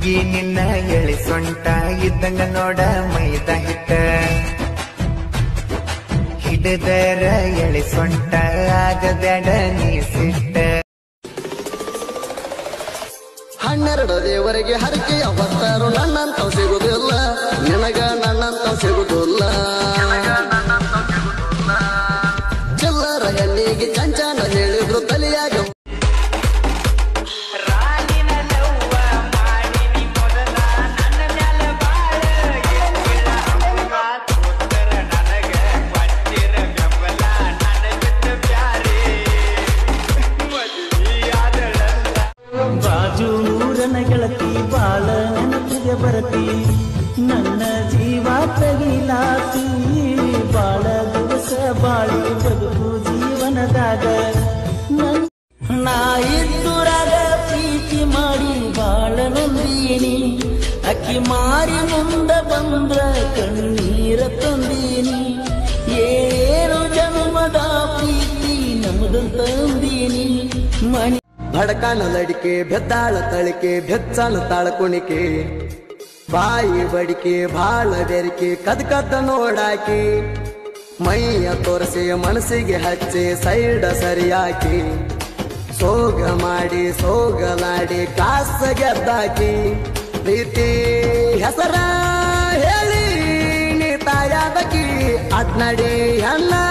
ಹುಡುಗಿ ನಿನ್ನ ಎಳಿ ಸೊಂಟ ಇದ್ದಂಗ ನೋಡ ಮೈದ ಹಿಟ್ಟ ಹಿಡಿದರ ಎಳಿ ಸೊಂಟ ಆಗದಡ ನೀ ಸಿಟ್ಟ ಹನ್ನೆರಡು ದೇವರಿಗೆ ಹರಕೆ ಅವತ್ತಾರು ನನ್ನಂತ ಸಿಗುದಿಲ್ಲ ನಿನಗ ನನ್ನಂತ ಸಿಗುದಿಲ್ಲ ಚಿಲ್ಲರ ಹೆಣ್ಣಿಗೆ ಚಂಚನ ಹೇಳಿದ್ರು ತಲೆಯಾಗ ಬಾಜು ಊರನ ಗೆಳತಿ ಬಾಳ ನೆನಪಿಗೆ ಬರತಿ ನನ್ನ ಜೀವ ತಗಿಲಾತಿ ಬಾಳ ದಿವಸ ಬಾಳಿ ಬದುಕು ಜೀವನದಾಗ ನನ್- ನಾ ಇದ್ದುರಾಗ ಪ್ರೀತಿ ಮಾಡಿ ಬಾಳ ನಂದೀನಿ ಅಕ್ಕಿ ಮಾರಿ ಮುಂದ ಬಂದ್ರ ಕಣ್ಣೀರ ತಂದೀನಿ ಏನು ಜನ್ಮದ ಪ್ರೀತಿ ನಮ್ದು ತಂದೀನಿ ಮಣಿ ಭಡಕಾನ ಲಡಿಕೆ ಬೆದ್ದಾಳ ತಳಿಕೆ ಬೆಚ್ಚನ ತಾಳಕುಣಿಕೆ ಬಾಯಿ ಬಡಿಕೆ ಬಾಳ ಬೆರಿಕೆ ಕದ್ ಕದ್ದ ನೋಡಾಕಿ ಮೈಯ ತೋರಿಸಿ ಮನಸ್ಸಿಗೆ ಹಚ್ಚಿ ಸೈಡ ಸರಿಯಾಕಿ ಸೋಗ ಮಾಡಿ ಸೋಗಲಾಡಿ ಕಾಸ ಗೆದ್ದಾಕಿ ಪ್ರೀತಿ ಹೆಸರ ಹೇಳಿ ನೀ ತಾಯಾದಕಿ ಅಡ್ನಡಿ ಅಣ್ಣ